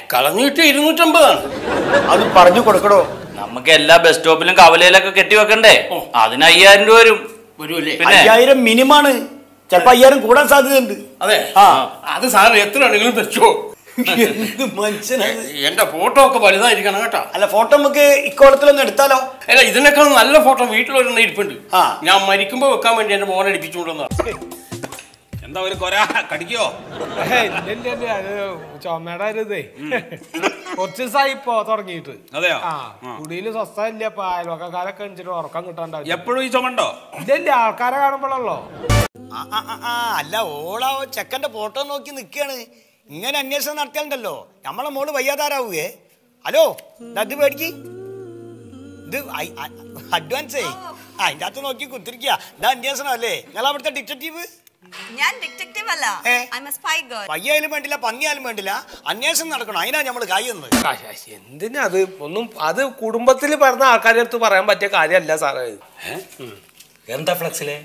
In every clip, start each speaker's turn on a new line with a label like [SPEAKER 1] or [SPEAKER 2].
[SPEAKER 1] കളഞ്ഞിട്ട് ഇരുന്നൂറ്റമ്പതാണ്
[SPEAKER 2] അത് പറഞ്ഞു കൊടുക്കടോ
[SPEAKER 3] നമുക്ക് എല്ലാ ബസ് സ്റ്റോപ്പിലും കവലയിലൊക്കെ കെട്ടി വെക്കണ്ടേ
[SPEAKER 1] ഓ.
[SPEAKER 3] അതിന് അയ്യായിരം രൂപ വരും
[SPEAKER 1] വരുമല്ലേ
[SPEAKER 3] പിന്നെ?
[SPEAKER 2] അയ്യായിരം മിനിമാണ് ചിലപ്പോ അയ്യായിരം കൂടാൻ സാധ്യതയുണ്ട്
[SPEAKER 1] അതെ
[SPEAKER 2] ആ
[SPEAKER 1] അത് സാർ എത്ര ആണെങ്കിലും വെച്ചോ
[SPEAKER 2] എന്ത് മനുഷ്യനാണ്
[SPEAKER 1] എന്റെ ഫോട്ടോ ഒക്കെ വലുതായിരിക്കണം കേട്ടോ
[SPEAKER 2] അല്ല ഫോട്ടോ നമുക്ക് ഇക്കോളത്തിലൊന്ന് എടുത്താലോ
[SPEAKER 1] അല്ല ഇതിനേക്കാൾ നല്ല ഫോട്ടോ വീട്ടിലൊരെണ്ണം ഇരിപ്പുണ്ട്
[SPEAKER 2] ആ.
[SPEAKER 1] ഞാൻ മരിക്കുമ്പോ വെക്കാൻ വേണ്ടി എന്റെ മോനെ അടിപ്പിച്ചുകൊണ്ടുവന്ന
[SPEAKER 4] എന്താ ഒരു കൊര കടിക്കോ
[SPEAKER 5] ഏയ്, ഇല്ല, ഇല്ല, ഇല്ല, അത് ചുമയുടെ ഒരു ഇതേ കുറച്ച് ദിവസമായി ഇപ്പൊ തുടങ്ങിയിട്ട്
[SPEAKER 4] അതെയോ
[SPEAKER 5] ആ കുടിയില് സ്വസ്ഥ ഇല്ല ഇപ്പൊ അയൽവക്കക്കാരൊക്കെ എണിച്ചിട്ട് ഉറക്കം കിട്ടാണ്ടാവും
[SPEAKER 4] എപ്പോഴും ഈ ചുമണ്ടോ
[SPEAKER 5] ഇല്ല ഇല്ല ആൾക്കാരെ കാണുമ്പോഴല്ലോ
[SPEAKER 2] ആ, ആ, ആ, ആ, അല്ല ഓളാ ചെക്കന്റെ ഫോട്ടോ നോക്കി നിൽക്കുകയാണ് ഇങ്ങനെ അന്വേഷണം നടത്തിയാലുണ്ടല്ലോ നമ്മളെ മോള് വയ്യാതാരാവുകയെ ഹലോ ദാ ഇത് പേടിക്ക് ഇത് അഡ്വാൻസേ ആ അതിൻ്റെ അകത്ത് നോക്കി കുത്തിരിക്കുക ഇതാ അന്വേഷണം അല്ലേ നിങ്ങൾ അവിടുത്തെ ഡിറ്റക്റ്റീവ്
[SPEAKER 6] ഞാൻ ഡിറ്റക്റ്റീവ് അല്ല
[SPEAKER 2] ഏ?
[SPEAKER 6] ഐ എം സ്പൈ ഗേൾ
[SPEAKER 2] പയ്യായാലും വേണ്ടില്ല പന്നിയാലും വേണ്ടില്ല അന്വേഷണം നടക്കണം അതിനാ നമ്മൾ കായുന്നത്
[SPEAKER 5] എന്തിനാ അത് ഒന്നും അത് കുടുംബത്തിൽ പറഞ്ഞ ആൾക്കാരുടെ അടുത്ത് പറയാൻ പറ്റിയ കാര്യമല്ല സാറേ
[SPEAKER 4] എന്താ ഫ്ലക്സിലെ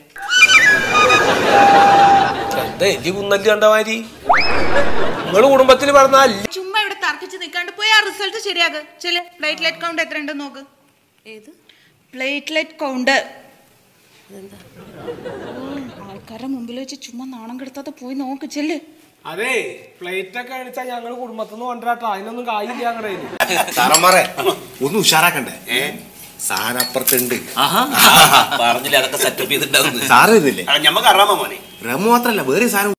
[SPEAKER 5] എന്താ എലി കുന്നല്ലി കണ്ട മാതിരി നിങ്ങള് കുടുംബത്തിൽ പറഞ്ഞ
[SPEAKER 7] ചുമ്മാ ഇവിടെ തർക്കിച്ച് നിൽക്കാണ്ട് പോയി ആ റിസൾട്ട് ശരിയാക്ക് ചെല് പ്ലേറ്റ്ലെറ്റ് കൗണ്ട് എത്ര ഉണ്ടെന്ന് നോക്ക്
[SPEAKER 6] ഏത്
[SPEAKER 7] പ്ലേറ്റ്ലെറ്റ് കൗണ്ട് ആൾക്കാരുടെ മുമ്പിൽ വെച്ച് ചുമ്മാ നാണം കെടുത്താതെ പോയി നോക്ക് ചെല്ല്
[SPEAKER 5] അതെ പ്ലേറ്റ് ഒക്കെ അടിച്ചാൽ ഞങ്ങള് കുടുംബത്തിൽ നിന്ന് കൊണ്ടുവരാട്ടോ അതിനൊന്നും കായില്ല ഞങ്ങളുടെ കയ്യില്.
[SPEAKER 8] സാറന്മാരെ ഒന്ന് ഉഷാറാക്കണ്ടേ സാരപ്പുറത്തുണ്ട്
[SPEAKER 4] പറഞ്ഞില്ലേ അതൊക്കെ സെറ്റപ്പ് ചെയ്തിട്ടുണ്ടാവും
[SPEAKER 8] സാറ് ഇതില്ലേ
[SPEAKER 2] ഞമ്മക്ക് അറിയാമോ മോനെ
[SPEAKER 8] റമു മാത്രല്ല വേറെ സാധനം